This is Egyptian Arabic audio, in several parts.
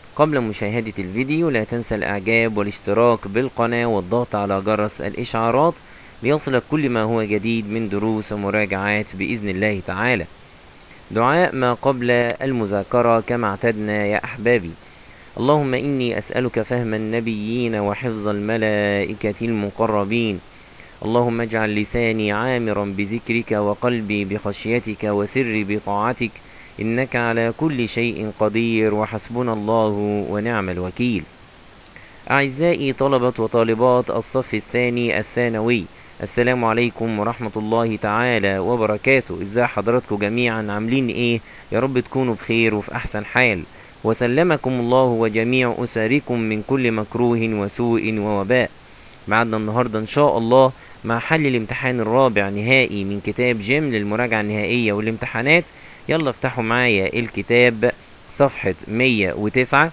قبل مشاهدة الفيديو لا تنسى الإعجاب والاشتراك بالقناة والضغط على جرس الإشعارات ليصلك كل ما هو جديد من دروس ومراجعات بإذن الله تعالى دعاء ما قبل المذاكرة كما اعتدنا يا أحبابي اللهم إني أسألك فهم النبيين وحفظ الملائكة المقربين اللهم اجعل لساني عامرا بذكرك وقلبي بخشيتك وسري بطاعتك إنك على كل شيء قدير وحسبنا الله ونعم الوكيل أعزائي طلبة وطالبات الصف الثاني الثانوي السلام عليكم ورحمة الله تعالى وبركاته ازاي حضراتكم جميعا عاملين ايه يا رب تكونوا بخير وفي احسن حال وسلمكم الله وجميع اسركم من كل مكروه وسوء ووباء معدنا النهاردة ان شاء الله مع حل الامتحان الرابع نهائي من كتاب جيم للمراجعة النهائية والامتحانات يلا افتحوا معايا الكتاب صفحة 109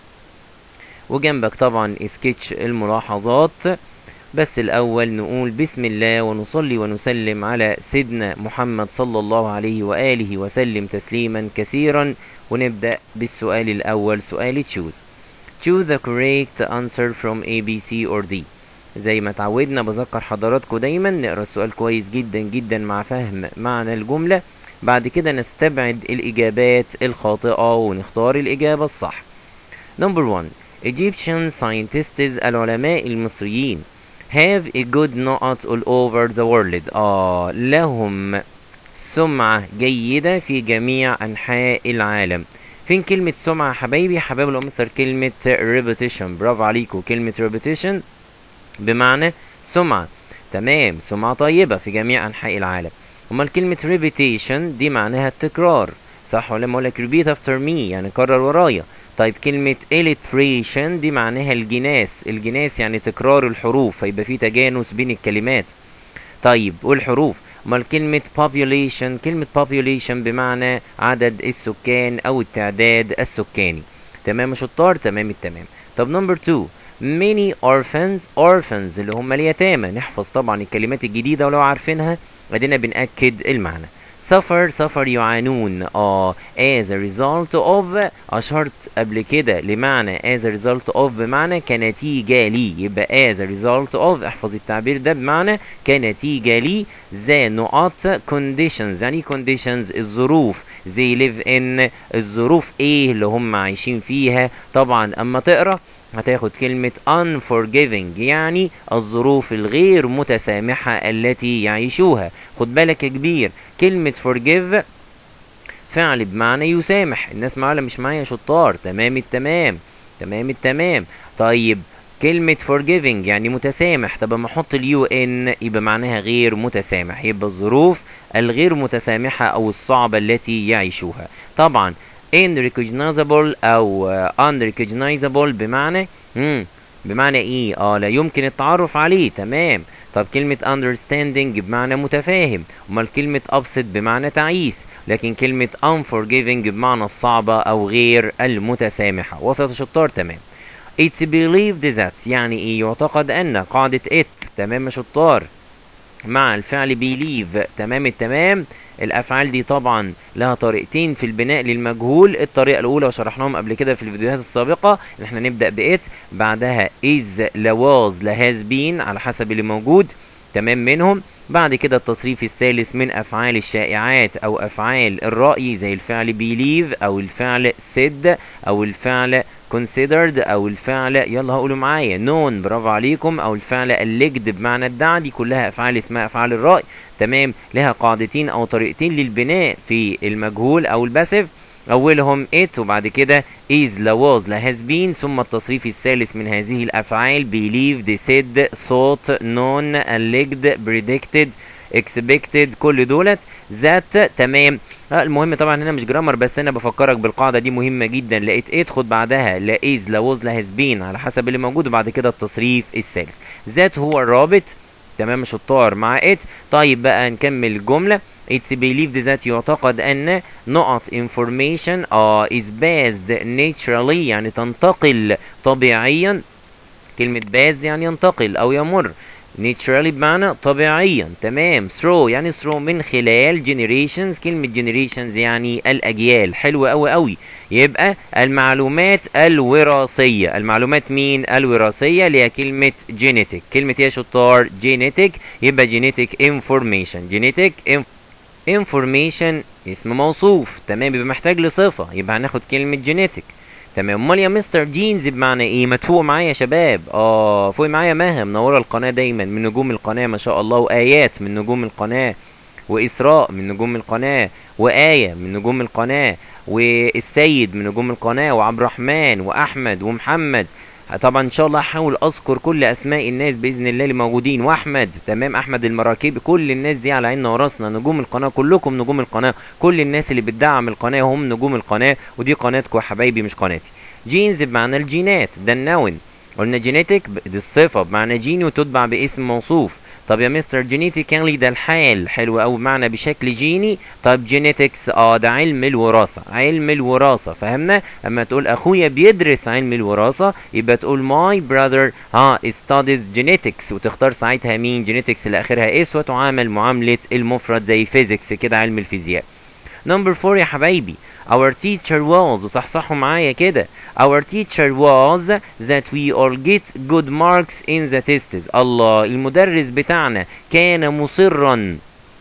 وجنبك طبعا سكتش الملاحظات بس الأول نقول بسم الله ونصلي ونسلم على سيدنا محمد صلى الله عليه وآله وسلم تسليما كثيرا ونبدأ بالسؤال الأول سؤال تشوز choose the correct answer from A, B, C or D زي ما اتعودنا بذكر حضراتكم دايما نقرا السؤال كويس جدا جدا مع فهم معنى الجملة بعد كده نستبعد الإجابات الخاطئة ونختار الإجابة الصح Number one Egyptian scientists العلماء المصريين have a good not all over the world آه لهم سمعة جيدة في جميع أنحاء العالم فين كلمة سمعة يا حبايبي حبايبي لو مستر كلمة repetition برافو عليكم كلمة repetition بمعنى سمعة تمام سمعة طيبة في جميع أنحاء العالم أمال كلمة repetition دي معناها التكرار صح ولا ما أقولك repeat after me يعني كرر ورايا طيب كلمة alliteration دي معناها الجناس الجناس يعني تكرار الحروف فيبقى في تجانس بين الكلمات طيب والحروف امال كلمة population كلمة population بمعنى عدد السكان او التعداد السكاني تمام يا شطار تمام التمام طب نمبر 2 many orphans orphans اللي هم اليتامى نحفظ طبعا الكلمات الجديدة ولو عارفينها ادينا بنأكد المعنى suffer suffer يعانون اه as a result of أشرت قبل كده لمعنى as a result of بمعنى كنتيجة لي يبقى as a result of احفظ التعبير ده بمعنى كنتيجة لي ذا نقاط conditions يعني conditions الظروف they live in الظروف ايه اللي هم عايشين فيها طبعا اما تقرا هتاخد كلمة unforgiving يعني الظروف الغير متسامحة التي يعيشوها خد بالك يا كبير كلمة forgive فعل بمعنى يسامح الناس معايا مش معايا شطار تمام التمام تمام التمام طيب كلمة forgiving يعني متسامح طب اما احط اليو ان يبقى معناها غير متسامح يبقى الظروف الغير متسامحة او الصعبة التي يعيشوها طبعا unrecognizable او unrecognizable بمعنى مم. بمعنى ايه اه لا يمكن التعرف عليه تمام طب كلمة understanding بمعنى متفاهم امال كلمة upset بمعنى تعيس لكن كلمة unforgiving بمعنى الصعبة او غير المتسامحة وسط شطار تمام It's believed that يعني ايه يعتقد ان قاعدة it تمام يا شطار مع الفعل believe تمام التمام الافعال دي طبعا لها طريقتين في البناء للمجهول الطريقه الاولى وشرحناهم قبل كده في الفيديوهات السابقه ان احنا نبدا بات بعدها is لا was لا has been على حسب اللي موجود تمام منهم بعد كده التصريف الثالث من افعال الشائعات او افعال الراي زي الفعل believe او الفعل said او الفعل considered او الفعل يلا هقولوا معايا known برافو عليكم او الفعل alleged بمعنى ادعى دي كلها افعال اسمها افعال الراي تمام لها قاعدتين او طريقتين للبناء في المجهول او الباسيف اولهم it وبعد كده is لا was لا has been ثم التصريف الثالث من هذه الافعال believed said thought known alleged predicted expected كل دولت ذات تمام المهم طبعا هنا مش جرامر بس انا بفكرك بالقاعده دي مهمه جدا لقيت ايه خد بعدها لا is لا was لا has been على حسب اللي موجود وبعد كده التصريف الثالث ذات هو الرابط تمام شطار مع it طيب بقى نكمل الجمله It's believed that يعتقد أن نقط information uh, is based naturally يعني تنتقل طبيعيا كلمة باز يعني ينتقل أو يمر naturally بمعنى طبيعيا تمام through يعني through من خلال generations كلمة generations يعني الأجيال حلوة أوي أوي يبقى المعلومات الوراثية المعلومات مين الوراثية اللي هي كلمة genetic كلمة يا شطار genetic يبقى genetic information genetic inf information اسم موصوف تمام يبقى محتاج لصفة يبقى هناخد كلمة genetic تمام امال يا مستر جينز بمعنى ايه ما تفوق معايا يا شباب اه فوق معايا مها منوره القناه دايما من نجوم القناه ما شاء الله وايات من نجوم القناه واسراء من نجوم القناه وايه من نجوم القناه والسيد من نجوم القناه وعبد الرحمن واحمد ومحمد طبعا ان شاء الله هحاول اذكر كل اسماء الناس باذن الله اللي موجودين واحمد تمام احمد المراكبي كل الناس دي على عيننا وراسنا نجوم القناه كلكم نجوم القناه كل الناس اللي بتدعم القناه هم نجوم القناه ودي قناتكم يا حبايبي مش قناتي جينز بمعنى الجينات ده النون قلنا جينيتك دي الصفه بمعنى جيني وتتبع باسم موصوف طب يا مستر جينيتيكالي ده الحال حلو قوي بمعنى بشكل جيني طب جينيتكس اه ده علم الوراثه علم الوراثه فهمنا اما تقول اخويا بيدرس علم الوراثه يبقى تقول ماي براذر ها ستاديز جينيتكس وتختار ساعتها مين جينيتكس اللي اخرها اس وتعامل معامله المفرد زي فيزيكس كده علم الفيزياء نمبر 4 يا حبايبي Our teacher was وصحصحوا معايا كده Our teacher was that we all get good marks in the tests الله المدرس بتاعنا كان مصرا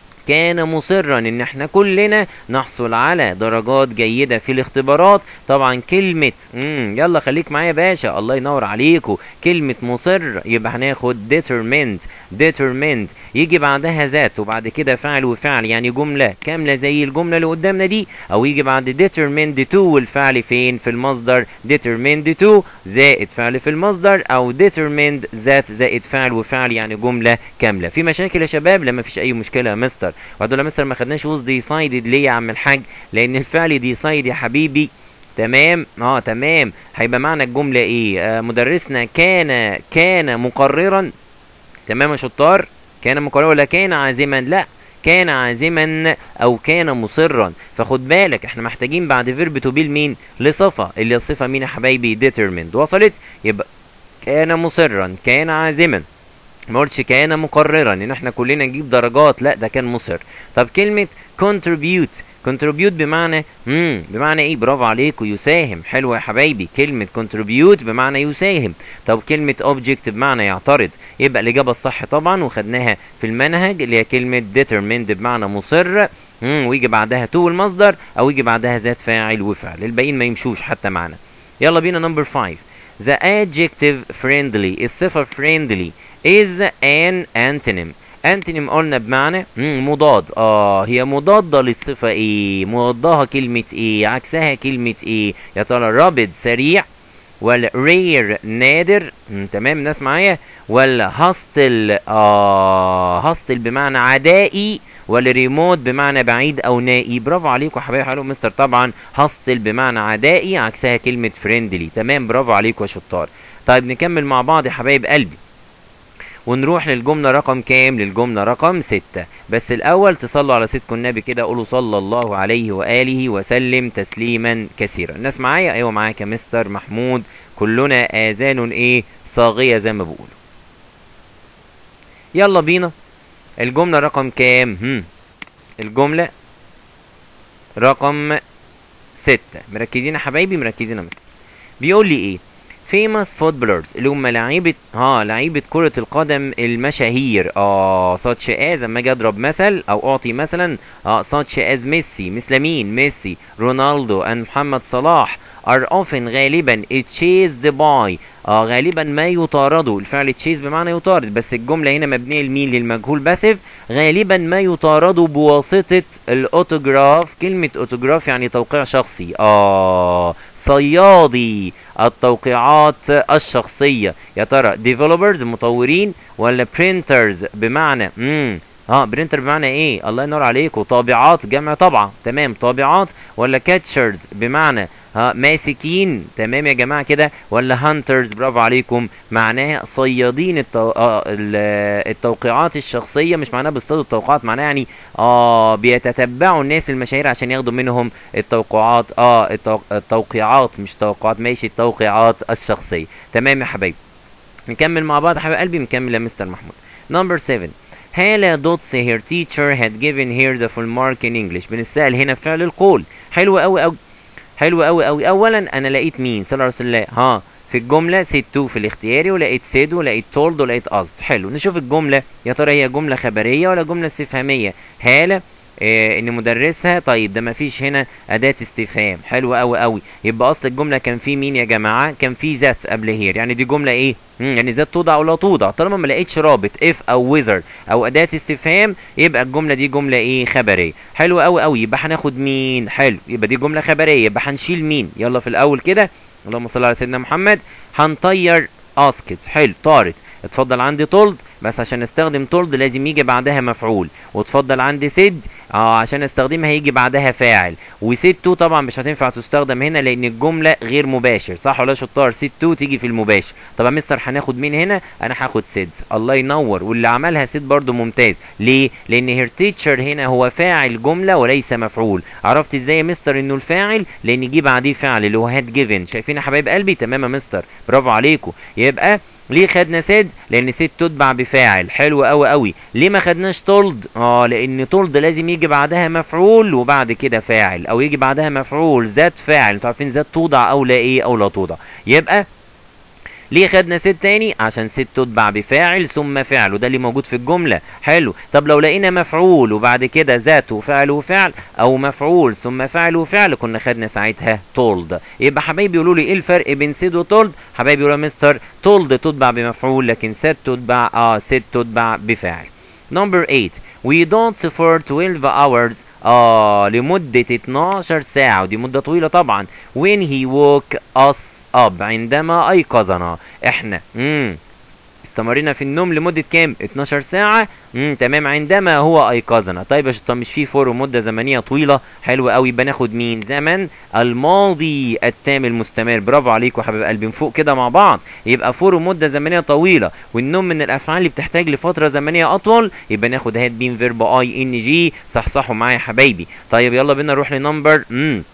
كان مصرا ان احنا كلنا نحصل على درجات جيدة في الاختبارات طبعا كلمة مم يلا خليك معايا يا باشا الله ينور عليكم كلمة مصر يبقى هناخد determined determined يجي بعدها ذات وبعد كده فعل وفعل يعني جملة كاملة زي الجملة اللي قدامنا دي او يجي بعد determined to والفعل فين في المصدر determined to زائد فعل في المصدر او determined ذات زائد فعل وفعل يعني جملة كاملة في مشاكل يا شباب لما فيش اي مشكلة يا مستر وهدول يا مستر ما خدناش وز ديسايدد ليه يا عم الحاج لان الفعل ديسايد يا حبيبي تمام اه تمام هيبقى معنى الجمله ايه آه مدرسنا كان كان مقررا تمام يا شطار كان مقررا ولا كان عازما لا كان عازما او كان مصرا فخد بالك احنا محتاجين بعد فيرب تو بي مين لصفه اللي الصفه مين يا حبايبي determined وصلت يبقى كان مصرا كان عازما ما قلتش كان مقررا ان احنا كلنا نجيب درجات لا ده كان مصر طب كلمه contribute contribute بمعنى امم بمعنى ايه برافو عليكم يساهم حلو يا حبايبي كلمه contribute بمعنى يساهم طب كلمه object بمعنى يعترض يبقى الاجابه الصح طبعا وخدناها في المنهج اللي هي كلمه determined بمعنى مصر امم ويجي بعدها تو المصدر او يجي بعدها ذات فاعل وفعل الباقيين ما يمشوش حتى معنا يلا بينا نمبر 5 The adjective friendly الصفة friendly is an antonym antonym قلنا بمعنى مم مضاد اه هي مضادة للصفة ايه مضادها كلمة ايه عكسها كلمة ايه يا ترى rapid سريع ولا rare نادر مم تمام ناس معايا ولا hostile اه hostile بمعنى عدائي ولا ريموت بمعنى بعيد او نائي برافو عليكم يا حبايبي حلو مستر طبعا هاستل بمعنى عدائي عكسها كلمه فريندلي تمام برافو عليكم يا شطار طيب نكمل مع بعض يا حبايب قلبي ونروح للجملة رقم كام؟ للجملة رقم ستة بس الأول تصلوا على سيدكم النبي كده قولوا صلى الله عليه وآله وسلم تسليما كثيرا الناس معايا؟ أيوة معاك يا مستر محمود كلنا آذان إيه؟ صاغية زي ما بيقولوا يلا بينا الجملة رقم كام؟ هم. الجملة رقم ستة مركزين يا حبايبي مركزين يا مستر بيقول لي ايه؟ famous footballers اللي هم لعيبة ها لعيبة كرة القدم المشاهير اه such as اما اجي اضرب مثل او اعطي مثلا اه such as ميسي مثل مين؟ ميسي رونالدو ان محمد صلاح are often غالبا chased by اه غالبا ما يطاردوا الفعل تشيز بمعنى يطارد بس الجملة هنا مبنية لمين للمجهول باسف غالبا ما يطاردوا بواسطة الاوتوجراف كلمة اوتوجراف يعني توقيع شخصي اه صيادي التوقيعات الشخصية يا ترى developers مطورين ولا printers بمعنى مم اه برينتر بمعنى ايه الله ينور عليكم طابعات جمع طبعه تمام طابعات ولا كاتشرز بمعنى ها ماسكين تمام يا جماعه كده ولا هانترز برافو عليكم معناها صيادين التو... آه التوقيعات الشخصيه مش معناها بيصطادوا التوقعات معناها يعني اه بيتتبعوا الناس المشاهير عشان ياخدوا منهم التوقعات اه التو... التوقيعات مش توقعات ماشي التوقيعات الشخصيه تمام يا حبايبي نكمل مع بعض حبايب قلبي نكمل يا مستر محمود number 7 هالة دوتس her teacher had given her the full mark in English بنسأل هنا فعل القول حلو قوي قوي حلو قوي قوي اولا انا لقيت مين صلى الله عليه وسلم ها في الجملة سيد تو في الاختياري ولقيت سيد ولقيت تولد ولقيت قصد حلو نشوف الجملة يا ترى هي جملة خبرية ولا جملة استفهامية هالة إيه ان مدرسها طيب ده مفيش هنا اداه استفهام حلو قوي قوي يبقى اصل الجمله كان في مين يا جماعه كان في ذات قبل هير يعني دي جمله ايه مم يعني ذات توضع ولا توضع طالما ما لقيتش رابط اف او ويزر او اداه استفهام يبقى الجمله دي جمله ايه خبريه حلو قوي قوي يبقى هناخد مين حلو يبقى دي جمله خبريه يبقى هنشيل مين يلا في الاول كده اللهم صل على سيدنا محمد هنطير اسكت حلو طارت اتفضل عندي تولد بس عشان نستخدم تولد لازم يجي بعدها مفعول وتفضل عندي سد اه عشان استخدمها هيجي بعدها فاعل وسد تو طبعا مش هتنفع تستخدم هنا لان الجمله غير مباشر صح ولا شطار سد تو تيجي في المباشر طب يا مستر هناخد مين هنا انا هاخد سد الله ينور واللي عملها سد برضو ممتاز ليه لان هير تيتشر هنا هو فاعل جمله وليس مفعول عرفت ازاي يا مستر انه الفاعل لان جه بعديه فعل اللي هو هاد جيفن شايفين يا حبايب قلبي تمام يا مستر برافو عليكم يبقى ليه خدنا سيد لان سيد تتبع بفاعل حلو قوي قوي ليه ما خدناش تولد اه لان تولد لازم يجي بعدها مفعول وبعد كده فاعل او يجي بعدها مفعول ذات فاعل انتوا عارفين ذات توضع او لا ايه او لا توضع يبقى ليه خدنا ست تاني عشان ست تتبع بفاعل ثم فعل وده اللي موجود في الجمله حلو طب لو لقينا مفعول وبعد كده ذات وفعل وفعل او مفعول ثم فعل وفعل كنا خدنا ساعتها تولد يبقى حبايبي يقولوا لي ايه الفرق بين سيد وتولد حبايبي يقولوا مستر تولد تتبع بمفعول لكن ست تتبع اه ست تتبع بفاعل Number 8 We don't for 12 hours آه لمدة 12 ساعة ودي مدة طويلة طبعا when he woke us up عندما أيقظنا احنا مم. استمرينا في النوم لمدة كام؟ 12 ساعة؟ امم تمام عندما هو أيقظنا، طيب يا طب مش في فور مدة زمنية طويلة، حلو قوي يبقى ناخد مين؟ زمن الماضي التام المستمر، برافو عليكم يا حبايب قلبي نفوق كده مع بعض، يبقى فور مدة زمنية طويلة، والنوم من الأفعال اللي بتحتاج لفترة زمنية أطول، يبقى ناخد هاد بين فيرب أي إن جي، صحصحوا معايا يا حبايبي، طيب يلا بينا نروح لنمبر امم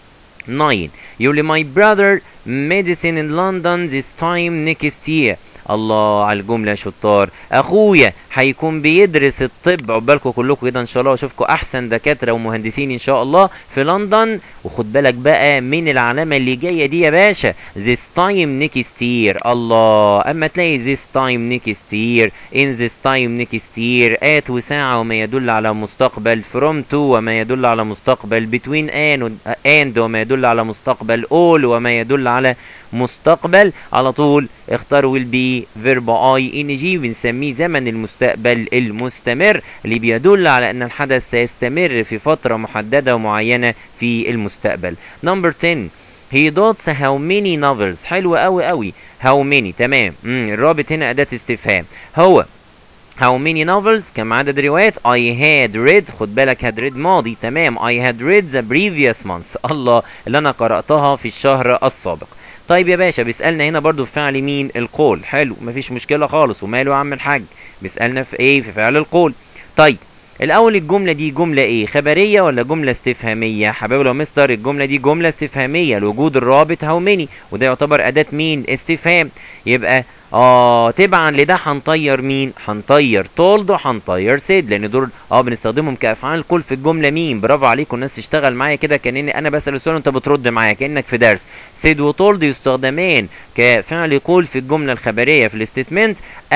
9 يقول لي my brother medicine in London this time next year الله على الجمله يا شطار اخويا هيكون بيدرس الطب عقبالكم كلكم كده ان شاء الله واشوفكم احسن دكاتره ومهندسين ان شاء الله في لندن وخد بالك بقى من العلامه اللي جايه دي يا باشا this time next year الله اما تلاقي this time next year in this time next year at وساعه وما يدل على مستقبل from to وما يدل على مستقبل between and and وما يدل على مستقبل all وما يدل على مستقبل على طول اختار will be verb اي ان جي بنسميه زمن المستقبل المستمر اللي بيدل على ان الحدث سيستمر في فتره محدده ومعينه في المستقبل نمبر 10 he dotes how many novels حلو قوي قوي how many تمام مم. الرابط هنا اداه استفهام هو How many novels كم عدد روايات I had read خد بالك had read ماضي تمام I had read the previous months الله اللي أنا قرأتها في الشهر السابق طيب يا باشا بيسألنا هنا برضو في فعل مين القول حلو مفيش مشكلة خالص وماله يا عم الحاج بيسألنا في ايه في فعل القول طيب الاول الجمله دي جمله ايه خبريه ولا جمله استفهاميه حبايبي لو مستر الجمله دي جمله استفهاميه لوجود الرابط هاو ميني وده يعتبر اداه مين استفهام يبقى اه تبعا لده هنطير مين هنطير تولد وهنطير سيد لان دول اه بنستخدمهم كافعال كل في الجمله مين برافو عليكم الناس تشتغل معايا كده كانني انا بسال السؤال وانت بترد معايا كانك في درس سيد وتولد يستخدمان كفعل قول في الجمله الخبريه في الاستيتمنت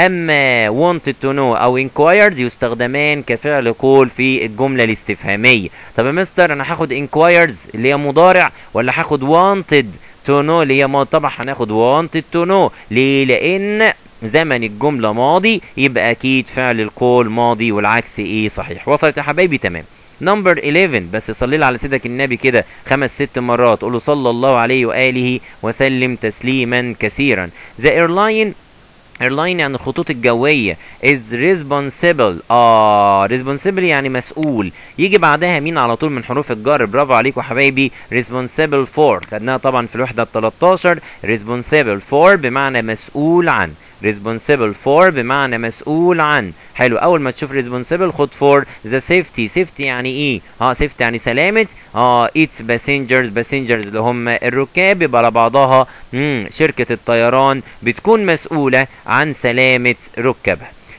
اما wanted to know او inquired يستخدمان كفعل قول في الجمله الاستفهاميه طب يا مستر انا هاخد inquires اللي هي مضارع ولا هاخد wanted تو نو اللي هي ما طبعا هناخد wanted تو نو ليه لان زمن الجمله ماضي يبقى اكيد فعل القول ماضي والعكس ايه صحيح وصلت يا حبايبي تمام نمبر 11 بس صلي لي على سيدك النبي كده خمس ست مرات قول له صلى الله عليه واله وسلم تسليما كثيرا ذا ايرلاين ايرلاين يعني الخطوط الجويه is responsible اه responsible يعني مسؤول يجي بعدها مين على طول من حروف الجر برافو عليكم حبايبي responsible for خدناها طبعا في الوحده ال 13 responsible for بمعنى مسؤول عن responsible for بمعنى مسؤول عن حلو اول ما تشوف responsible خد for the safety safety يعني ايه اه safety يعني سلامه اه its passengers passengers اللي هم الركاب يبقى على بعضها مم. شركه الطيران بتكون مسؤوله عن سلامه ركابها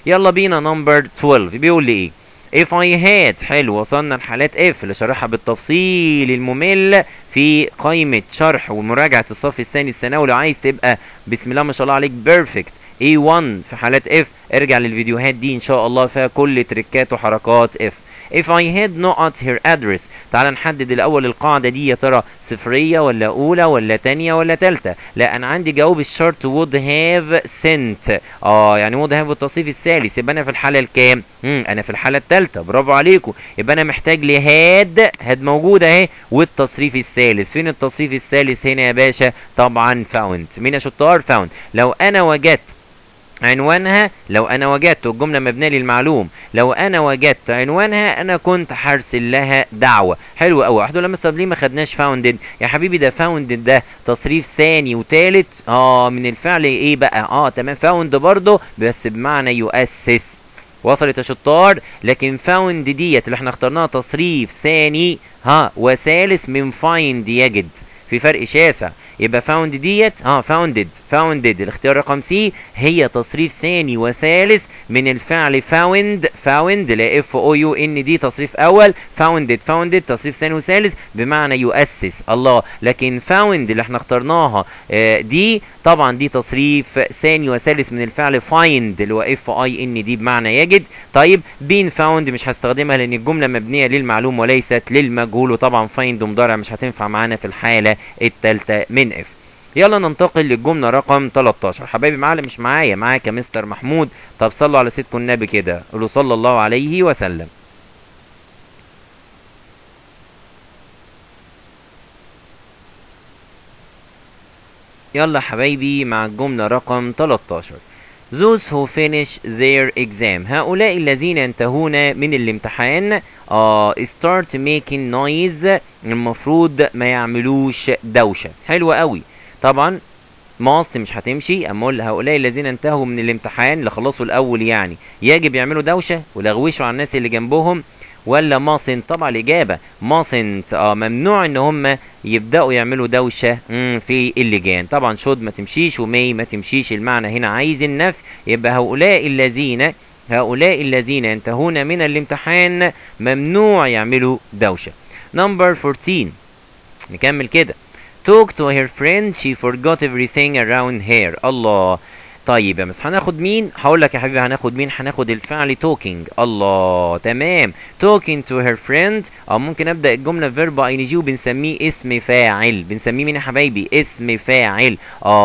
يلا بينا نمبر 12 بيقول لي ايه if I had حلو وصلنا لحالات if اللي شرحها بالتفصيل الممل في قائمة شرح ومراجعة الصف الثاني الثانوي لو عايز تبقى بسم الله ما شاء الله عليك بيرفكت A1 في حالات if ارجع للفيديوهات دي ان شاء الله فيها كل تريكات وحركات if if I had not her address تعال نحدد الاول القاعده دي يا ترى صفريه ولا اولى ولا تانية ولا تالتة لا انا عندي جواب الشرط would have sent اه يعني would have التصريف الثالث يبقى انا في الحاله الكام امم انا في الحاله الثالثه برافو عليكم يبقى انا محتاج لهاد هاد موجوده اهي والتصريف الثالث فين التصريف الثالث هنا يا باشا طبعا found مين يا شطار found لو انا وجدت عنوانها لو انا وجدت الجمله مبنيه للمعلوم لو انا وجدت عنوانها انا كنت هرسل لها دعوه حلو قوي واحد لما طب ليه ما خدناش فاوندد يا حبيبي ده فاوندد ده تصريف ثاني وثالث اه من الفعل ايه بقى اه تمام فاوند برضه بس بمعنى يؤسس وصلت يا شطار لكن فاوند ديت اللي احنا اخترناها تصريف ثاني ها وثالث من فايند يجد في فرق شاسع يبقى فاوند ديت اه فاوندد فاوندد الاختيار رقم سي هي تصريف ثاني وثالث من الفعل فاوند فاوند لا اف او يو ان دي تصريف اول فاوندد فاوندد تصريف ثاني وثالث بمعنى يؤسس الله لكن فاوند اللي احنا اخترناها آه دي طبعا دي تصريف ثاني وثالث من الفعل فايند اللي هو اف اي ان دي بمعنى يجد طيب بين فاوند مش هستخدمها لان الجمله مبنيه للمعلوم وليست للمجهول وطبعا فايند مضارع مش هتنفع معانا في الحاله الثالثه من اف يلا ننتقل للجمله رقم 13 حبايبي معلم مش معايا معاك يا مستر محمود طب صلوا على سيدكم النبي كده قولوا صلى الله عليه وسلم يلا حبايبي مع الجملة رقم 13 Those who finish their exam هؤلاء الذين ينتهون من الامتحان آه start making noise المفروض ما يعملوش دوشة حلوة قوي طبعا ماست مش هتمشي اما اقول هؤلاء الذين انتهوا من الامتحان اللي خلصوا الاول يعني يجب يعملوا دوشه ويلغوشوا على الناس اللي جنبهم ولا ماسنت طبعا الاجابه ماسنت اه ممنوع ان هم يبداوا يعملوا دوشه مم في اللجان طبعا شود ما تمشيش ومي ما تمشيش المعنى هنا عايز النفي يبقى هؤلاء الذين هؤلاء الذين ينتهون من الامتحان ممنوع يعملوا دوشه نمبر 14 نكمل كده talk to her friend she forgot everything around her الله طيب يا مس هناخد مين هقول لك يا حبيبي هناخد مين هناخد الفعل talking الله تمام talking to her friend او ممكن ابدا الجمله فيرب اي جي وبنسميه اسم فاعل بنسميه مين يا حبايبي اسم فاعل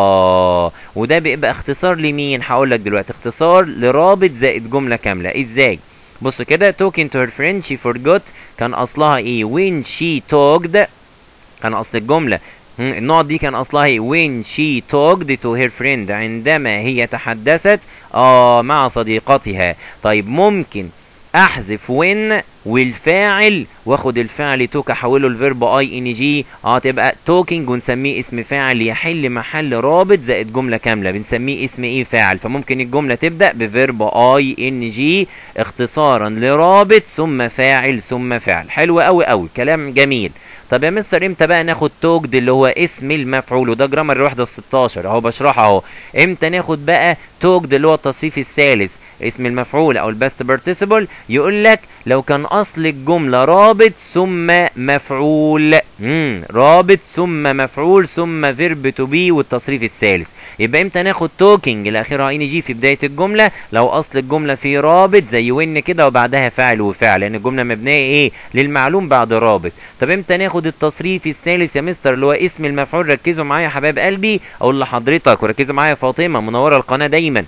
اه وده بيبقى اختصار لمين هقول لك دلوقتي اختصار لرابط زائد جمله كامله ازاي بص كده talking to her friend she forgot كان اصلها ايه when she talked كان اصل الجمله النقط دي كان اصلها ايه when she talked to her friend عندما هي تحدثت اه مع صديقتها طيب ممكن احذف when والفاعل واخد الفعل توك احوله لفيرب اي ان جي اه تبقى توكينج ونسميه اسم فاعل يحل محل رابط زائد جمله كامله بنسميه اسم ايه فاعل فممكن الجمله تبدا بفيرب اي ان جي اختصارا لرابط ثم فاعل ثم فعل حلو قوي قوي كلام جميل طب يا مستر امتى بقى ناخد توجد اللي هو اسم المفعول وده جرامر الوحده ال 16 اهو بشرحها اهو امتى ناخد بقى توجد اللي هو التصريف الثالث اسم المفعول او الباست بارتيسيبل يقول لك لو كان اصل الجمله رابط ثم مفعول امم رابط ثم مفعول ثم فيرب تو بي والتصريف الثالث يبقى امتى ناخد توكينج اللي اخرها ان جي في بدايه الجمله لو اصل الجمله في رابط زي وين كده وبعدها فعل وفعل لان الجمله مبنيه ايه للمعلوم بعد رابط طب امتى ناخد التصريف الثالث يا مستر اللي هو اسم المفعول ركزوا معايا يا حبايب قلبي اقول لحضرتك وركزوا معايا يا فاطمه منوره القناه دايما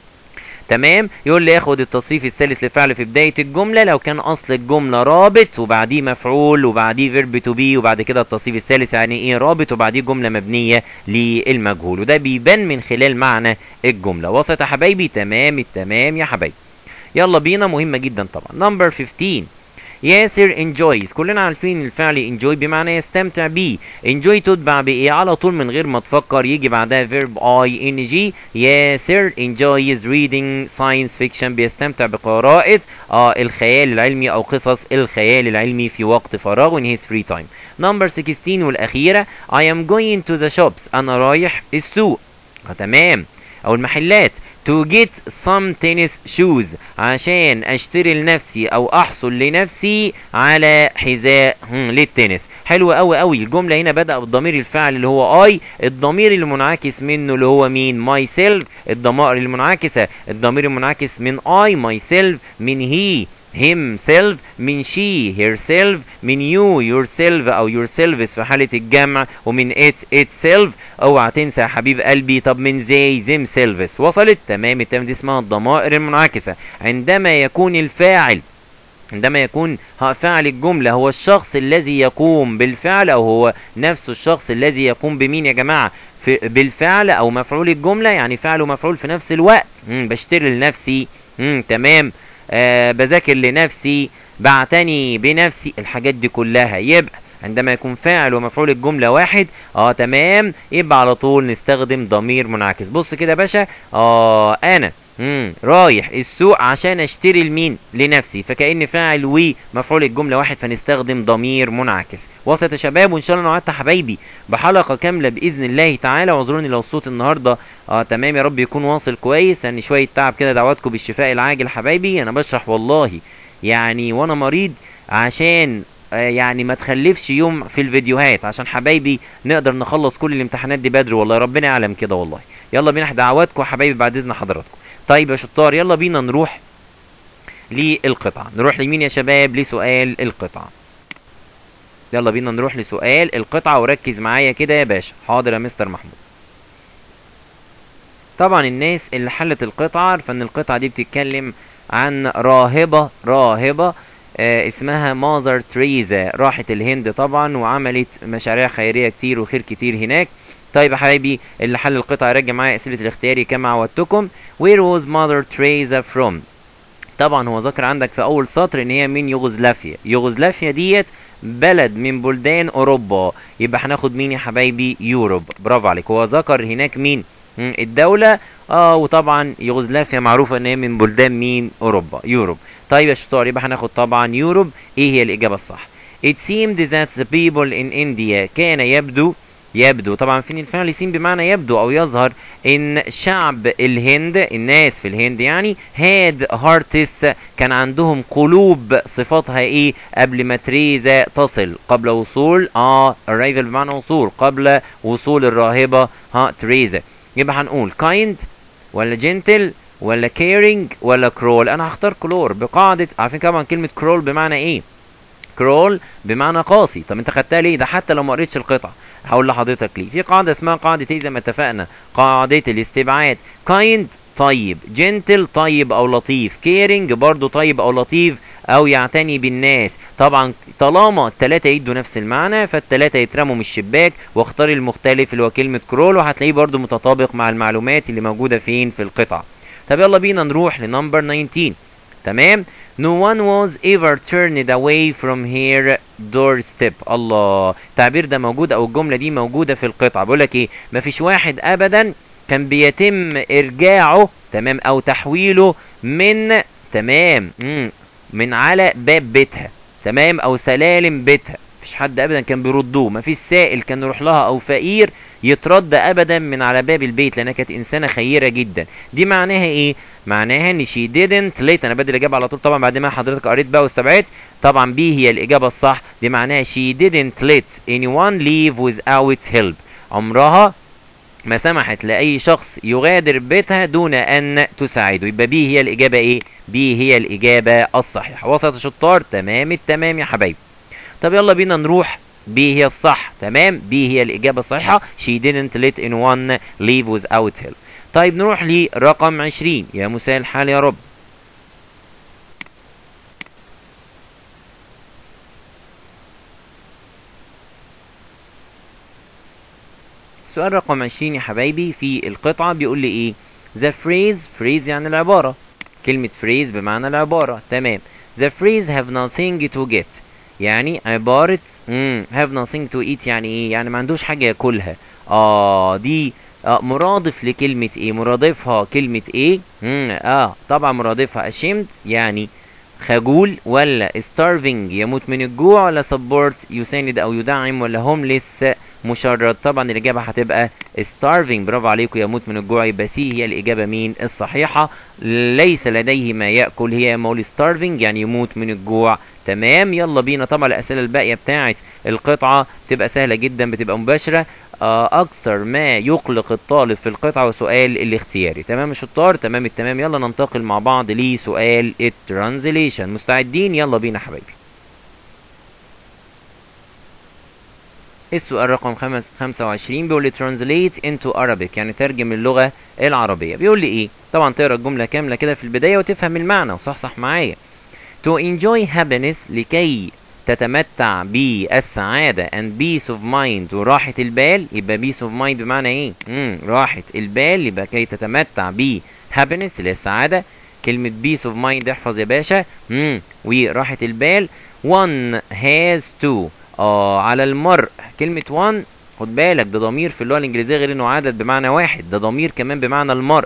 تمام يقول لي ياخد التصريف الثالث لفعل في بدايه الجمله لو كان اصل الجمله رابط وبعديه مفعول وبعديه فيرب تو بي وبعد كده التصريف الثالث يعني ايه رابط وبعديه جمله مبنيه للمجهول وده بيبان من خلال معنى الجمله وسط يا حبايبي تمام التمام يا حبايبي يلا بينا مهمه جدا طبعا نمبر 15 ياسر enjoys كلنا عارفين الفعل enjoy بمعنى يستمتع بيه enjoy تتبع بايه على طول من غير ما تفكر يجي بعدها verb ing ياسر enjoys reading science fiction بيستمتع بقراءة آه الخيال العلمي او قصص الخيال العلمي في وقت فراغه in his free time number 16 والاخيرة I am going to the shops انا رايح السوق آه تمام او المحلات to get some tennis shoes عشان اشتري لنفسي او احصل لنفسي على حذاء هم، للتنس حلو قوي قوي الجمله هنا بدأ بالضمير الفاعل اللي هو اي الضمير المنعكس منه اللي هو مين ماي سيلف الضمائر المنعكسه الضمير المنعكس من اي ماي سيلف من هي himself من she herself من you yourself او yourselves في حالة الجمع ومن it itself اوعى تنسى يا حبيب قلبي طب من they themselves وصلت تمام التمام دي اسمها الضمائر المنعكسة عندما يكون الفاعل عندما يكون ها- فاعل الجملة هو الشخص الذي يقوم بالفعل أو هو نفس الشخص الذي يقوم بمين يا جماعة في بالفعل أو مفعول الجملة يعني فعل ومفعول في نفس الوقت مم بشتري لنفسي مم تمام آه بذاكر لنفسي بعتني بنفسي الحاجات دي كلها يبقى عندما يكون فاعل ومفعول الجملة واحد اه تمام يبقى على طول نستخدم ضمير منعكس بص كده يا باشا اه انا مم. رايح السوق عشان اشتري لمين لنفسي فكأن فاعل ومفعول الجملة واحد فنستخدم ضمير منعكس وصلت يا شباب وان شاء الله نوعدت حبايبي بحلقة كاملة بإذن الله تعالى واعذروني لو الصوت النهاردة اه تمام يا رب يكون واصل كويس لان شوية تعب كده دعواتكم بالشفاء العاجل حبايبي انا بشرح والله يعني وانا مريض عشان آه، يعني ما تخلفش يوم في الفيديوهات عشان حبايبي نقدر نخلص كل الامتحانات دي بدري والله ربنا يعلم كده والله يلا بينا دعواتكم يا حبايبي بعد اذن حضراتكم طيب يا شطار يلا بينا نروح للقطعة نروح لمين يا شباب لسؤال القطعة يلا بينا نروح لسؤال القطعة وركز معايا كده يا باشا حاضر يا مستر محمود طبعا الناس اللي حلت القطعة عارفة ان القطعة دي بتتكلم عن راهبة راهبة آه اسمها مازر تريزا راحت الهند طبعا وعملت مشاريع خيرية كتير وخير كتير هناك طيب يا حبايبي اللي حل القطعة يرجع معايا أسئلة الاختياري كما عودتكم Where was Mother Teresa from؟ طبعا هو ذكر عندك في أول سطر إن هي من يوغوسلافيا يوغوسلافيا ديت بلد من بلدان أوروبا يبقى هناخد مين يا حبايبي يوروب برافو عليك هو ذكر هناك مين مم، الدولة اه وطبعا يوغوسلافيا معروفة ان هي من بلدان مين اوروبا يوروب طيب يا شطار يبقى هناخد طبعا يوروب ايه هي الاجابة الصح It seemed that the people in India كان يبدو يبدو طبعا فين الفعل سين بمعنى يبدو او يظهر ان شعب الهند الناس في الهند يعني هاد هارتس كان عندهم قلوب صفاتها ايه قبل ما تريزا تصل قبل وصول اه arrival بمعنى وصول قبل وصول الراهبة ها تريزا يبقى هنقول kind ولا gentle ولا caring ولا كرول انا هختار كلور بقاعدة عارفين طبعا كلمة كرول بمعنى ايه كرول بمعنى قاسي طب انت خدتها ليه ده حتى لو ما قريتش القطعه هقول لحضرتك ليه في قاعده اسمها قاعده ايه زي ما اتفقنا قاعده الاستبعاد كايند طيب جنتل طيب او لطيف كيرنج برضو طيب او لطيف او يعتني بالناس طبعا طالما التلاتة يدوا نفس المعنى فالتلاتة يترموا من الشباك واختار المختلف اللي هو كلمة كرول وهتلاقيه برضو متطابق مع المعلومات اللي موجودة فين في القطعة طب يلا بينا نروح لنمبر 19 تمام No one was ever turned away from her doorstep الله التعبير ده موجود او الجملة دي موجودة في القطعة بقول لك ايه مفيش واحد ابدا كان بيتم ارجاعه تمام او تحويله من تمام مم. من على باب بيتها تمام او سلالم بيتها مفيش حد ابدا كان بيردوه مفيش سائل كان يروح لها او فقير يترد ابدا من على باب البيت لانها كانت انسانه خيره جدا دي معناها ايه معناها ان شي didn't let انا بدل الاجابه على طول طبعا بعد ما حضرتك قريت بقى واستبعدت طبعا بي هي الاجابه الصح دي معناها she didn't let anyone leave without help عمرها ما سمحت لاي شخص يغادر بيتها دون ان تساعده يبقى بي هي الاجابه ايه بي هي الاجابه الصحيحه وسط شطار تمام التمام يا حبايبي طب يلا بينا نروح بي هي الصح تمام بي هي الإجابة الصحيحة she didn't let anyone leave without help طيب نروح لرقم 20 يا مساء الحال يا رب السؤال رقم 20 يا حبايبي في القطعة بيقول لي ايه the phrase phrase يعني العبارة كلمة phrase بمعنى العبارة تمام the phrase have nothing to get يعني عبارة مم. have nothing to eat يعني ايه يعني ما عندوش حاجة ياكلها اه دي آه مرادف لكلمة ايه مرادفها كلمة ايه مم. اه طبعا مرادفها ashamed يعني خجول ولا starving يموت من الجوع ولا support يساند او يدعم ولا homeless مشرد طبعا الاجابه هتبقى starving برافو عليكم يموت من الجوع يبقى سي هي الاجابه مين الصحيحه ليس لديه ما ياكل هي مول starving يعني يموت من الجوع تمام يلا بينا طبعا الاسئله الباقيه بتاعه القطعه بتبقى سهله جدا بتبقى مباشره اكثر ما يقلق الطالب في القطعه وسؤال الاختياري تمام الشطار تمام التمام يلا ننتقل مع بعض لسؤال الترانزليشن مستعدين يلا بينا حبايبي السؤال رقم خمس 25 بيقول لي translate into Arabic يعني ترجم اللغة العربية بيقول لي ايه طبعا تقرا الجملة كاملة كده في البداية وتفهم المعنى وصحصح معايا to enjoy happiness لكي تتمتع بالسعادة and peace of mind وراحة البال يبقى peace of mind بمعنى ايه؟ مم. راحة البال يبقى كي تتمتع ب happiness اللي هي السعادة كلمة peace of mind احفظ يا باشا مم. وراحة البال one has to اه على المرء كلمة one خد بالك ده ضمير في اللغة الإنجليزية غير إنه عدد بمعنى واحد ده ضمير كمان بمعنى المرء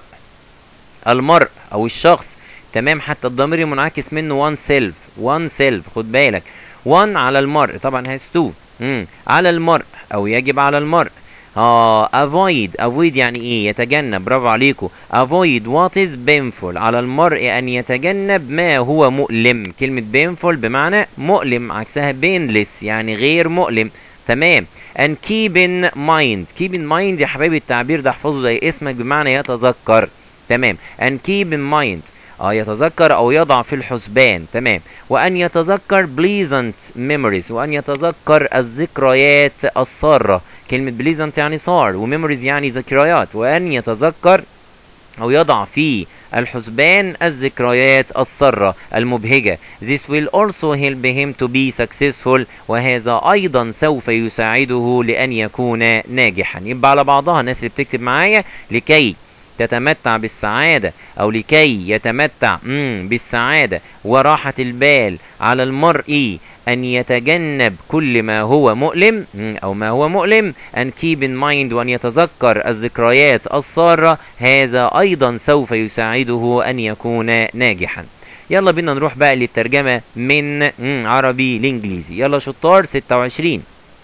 المرء أو الشخص تمام حتى الضمير المنعكس منه one self one self خد بالك one على المرء طبعا has to مم. على المرء أو يجب على المرء اه avoid avoid يعني ايه يتجنب برافو عليكم avoid what is painful على المرء ان يتجنب ما هو مؤلم كلمة painful بمعنى مؤلم عكسها painless يعني غير مؤلم تمام and keep in mind keep in mind يا حبايبي التعبير ده احفظه زي اسمك بمعنى يتذكر تمام and keep in mind اه يتذكر او يضع في الحسبان تمام وان يتذكر pleasant memories وان يتذكر الذكريات السارة كلمة pleasant يعني صار وميموريز يعني ذكريات وان يتذكر او يضع في الحسبان الذكريات السارة المبهجة This will also help him to be successful وهذا أيضا سوف يساعده لأن يكون ناجحا يبقى على بعضها الناس اللي بتكتب معايا لكي تتمتع بالسعادة أو لكي يتمتع مم بالسعادة وراحة البال على المرء أن يتجنب كل ما هو مؤلم أو ما هو مؤلم أن keep in mind وأن يتذكر الذكريات السارة هذا أيضا سوف يساعده أن يكون ناجحا يلا بينا نروح بقى للترجمة من عربي لإنجليزي يلا شطار 26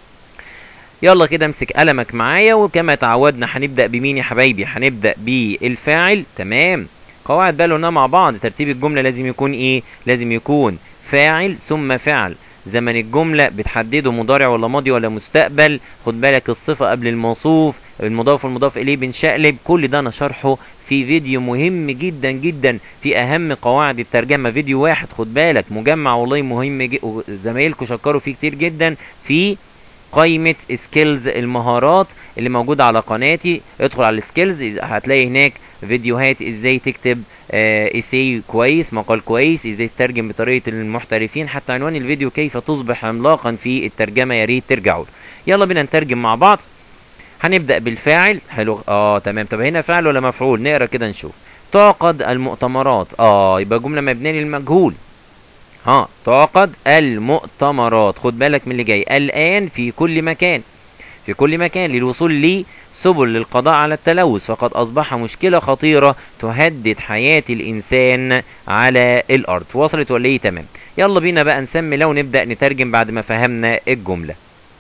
يلا كده امسك قلمك معايا وكما تعودنا هنبدا بمين يا حبايبي هنبدا بالفاعل تمام قواعد بقى قلناها مع بعض ترتيب الجمله لازم يكون ايه لازم يكون فاعل ثم فعل زمن الجملة بتحدده مضارع ولا ماضي ولا مستقبل خد بالك الصفة قبل الموصوف المضاف والمضاف إليه بنشقلب كل ده أنا شرحه في فيديو مهم جدا جدا في أهم قواعد الترجمة فيديو واحد خد بالك مجمع والله مهم جدا زمايلكم شكروا فيه كتير جدا في قائمة سكيلز المهارات اللي موجودة على قناتي ادخل على السكيلز هتلاقي هناك فيديوهات ازاي تكتب آه اسي كويس مقال كويس ازاي تترجم بطريقة المحترفين حتى عنوان الفيديو كيف تصبح عملاقا في الترجمة يا ريت ترجعوا يلا بينا نترجم مع بعض هنبدأ بالفاعل حلو اه تمام طب هنا فعل ولا مفعول نقرا كده نشوف تعقد المؤتمرات اه يبقى جملة مبنية للمجهول ها تعقد المؤتمرات خد بالك من اللي جاي الآن في كل مكان في كل مكان للوصول لسبل للقضاء على التلوث فقد أصبح مشكلة خطيرة تهدد حياة الإنسان على الأرض وصلت ولا إيه تمام يلا بينا بقى نسمي لو نبدأ نترجم بعد ما فهمنا الجملة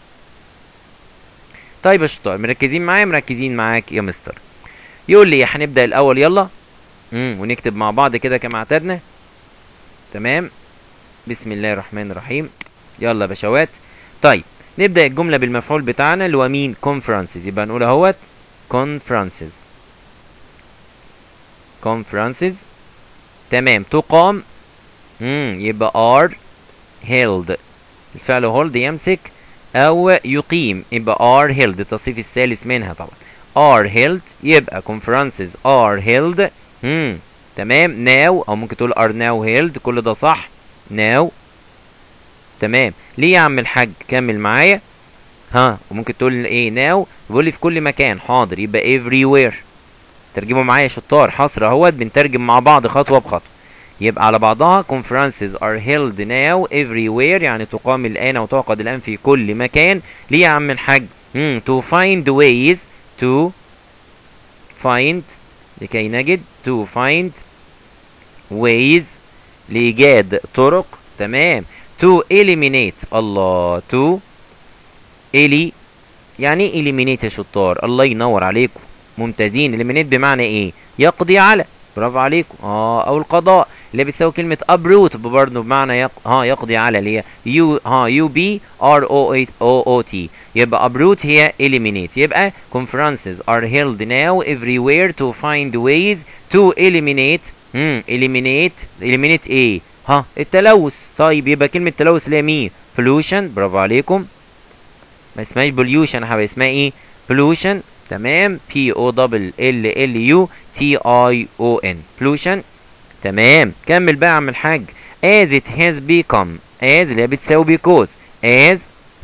طيب يا شطار مركزين معايا مركزين معاك يا مستر يقول لي هنبدأ الأول يلا امم ونكتب مع بعض كده كما اعتدنا تمام بسم الله الرحمن الرحيم يلا بشوات طيب نبدأ الجملة بالمفعول بتاعنا اللي هو مين conferences يبقى نقول اهوت conferences conferences تمام تقام امم يبقى are held الفعل hold يمسك او يقيم يبقى are held التصريف الثالث منها طبعا are held يبقى conferences are held امم تمام now او ممكن تقول are now held كل ده صح now تمام ليه يا عم الحاج كمل معايا ها وممكن تقول ايه now بيقول لي في كل مكان حاضر يبقى everywhere ترجموا معايا شطار حصر اهوت بنترجم مع بعض خطوه بخطوه يبقى على بعضها conferences are held now everywhere يعني تقام الآن أو تعقد الآن في كل مكان ليه يا عم الحاج مم. to find ways to find لكي نجد to find ways لإيجاد طرق تمام to eliminate الله to يعني ايه eliminate يا شطار الله ينور عليكم ممتازين eliminate بمعنى ايه يقضي على برافو عليكم اه او القضاء اللي بتساوي كلمة uproot برضه بمعنى يق... ها يقضي على اللي هي يو ها يو بي ار او او او تي يبقى uproot هي eliminate يبقى conferences are held now everywhere to find ways to eliminate امم eliminate eliminate ايه ها التلوث طيب يبقى كلمة تلوث اللي هي مين pollution برافو عليكم ما اسمهاش pollution يا حبايبي اسمها ايه pollution تمام P O L L L U T I O N pollution تمام كمل بقى يا عم الحاج as it has become as اللي هي بتساوي because as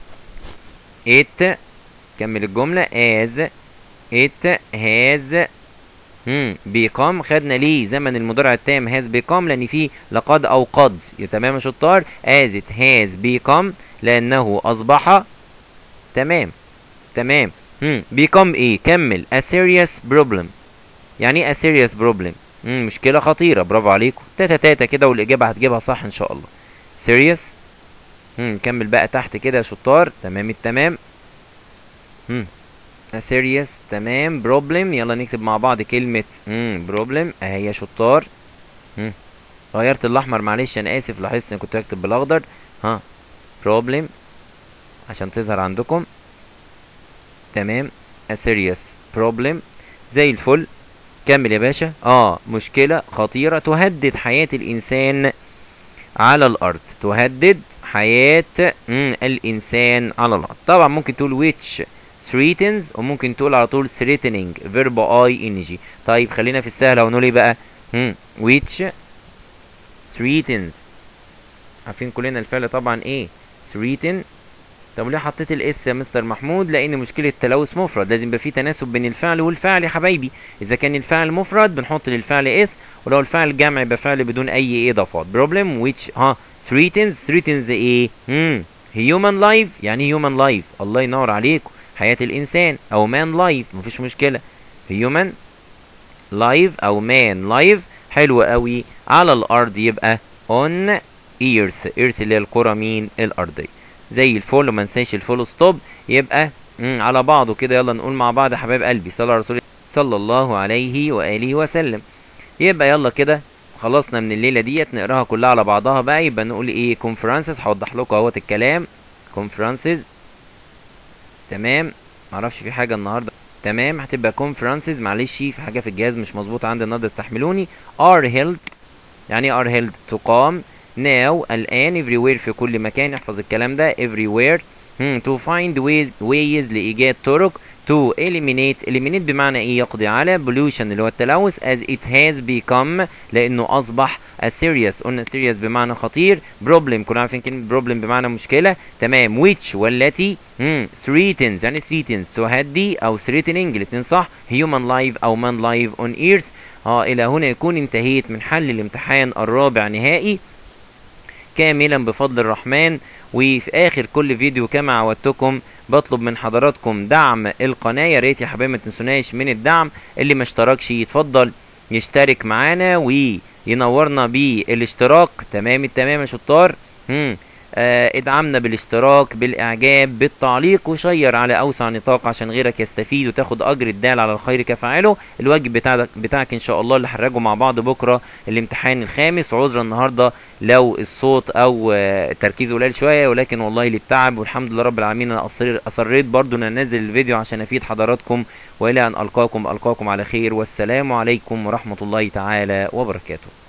it كمل الجملة as it has امم become خدنا ليه زمن المضارع التام has become لان فيه لقد او قد يا تمام يا شطار as it has become لانه اصبح تمام تمام امم become ايه كمل a serious problem يعني ايه a serious problem امم مشكلة خطيرة برافو عليكم تاتا تاتا كده والإجابة هتجيبها صح إن شاء الله serious امم كمل بقى تحت كده يا شطار تمام التمام امم a serious تمام problem يلا نكتب مع بعض كلمة امم problem اهي يا شطار امم غيرت الأحمر معلش أنا آسف لاحظت إني كنت بكتب بالأخضر ها problem عشان تظهر عندكم تمام a serious problem زي الفل كمل يا باشا اه مشكلة خطيرة تهدد حياة الإنسان على الأرض تهدد حياة مم الإنسان على الأرض طبعا ممكن تقول which threatens وممكن تقول على طول threatening verb ing طيب خلينا في السهلة ونقول ايه بقى مم. which threatens عارفين كلنا الفعل طبعا ايه threaten طب ليه حطيت الاس يا مستر محمود لان مشكله التلوث مفرد لازم يبقى في تناسب بين الفعل والفعل يا حبايبي اذا كان الفعل مفرد بنحط للفعل اس ولو الفعل جمع يبقى فعل بدون اي اضافات بروبلم which ها threatens threatens ايه امم human life يعني human life الله ينور عليكم حياه الانسان او man life مفيش مشكله human life او man life حلو قوي على الارض يبقى on earth earth اللي هي الكره مين الارضيه زي الفول وما ننساش الفول ستوب يبقى مم على بعضه كده يلا نقول مع بعض يا حبايب قلبي صلى على رسول صلى الله عليه واله وسلم يبقى يلا كده خلصنا من الليله ديت نقراها كلها على بعضها بقى يبقى نقول ايه كونفرنسز هوضح لكم اهوت الكلام كونفرنسز تمام معرفش في حاجه النهارده تمام هتبقى كونفرنسز معلش في حاجه في الجهاز مش مظبوطه عندي النهارده استحملوني ار هيلد يعني ار هيلد تقام now الآن everywhere في كل مكان احفظ الكلام ده everywhere hmm, to find ways, ways لإيجاد طرق to eliminate eliminate بمعنى ايه يقضي على pollution اللي هو التلوث as it has become لانه اصبح a serious قلنا serious بمعنى خطير problem كنا عارفين كلمة problem بمعنى مشكلة تمام which والتي hmm, threatens يعني threatens تهدي او threatening الاتنين صح human life او man life on earth اه الى هنا يكون انتهيت من حل الامتحان الرابع نهائي كاملا بفضل الرحمن وفي اخر كل فيديو كما عودتكم بطلب من حضراتكم دعم القناه يا ريت يا حبايبي ما تنسوناش من الدعم اللي ما اشتركش يتفضل يشترك معانا وينورنا بالاشتراك تمام التمام يا شطار مم. آه ادعمنا بالاشتراك بالاعجاب بالتعليق وشير على اوسع نطاق عشان غيرك يستفيد وتاخد اجر الدال على الخير كفاعله الواجب بتاعك بتاعك ان شاء الله اللي هنراجعه مع بعض بكره الامتحان الخامس عذرا النهارده لو الصوت او آه تركيزه قليل شويه ولكن والله للتعب والحمد لله رب العالمين انا أصر اصريت برضو ان انزل الفيديو عشان افيد حضراتكم والى ان القاكم القاكم على خير والسلام عليكم ورحمه الله تعالى وبركاته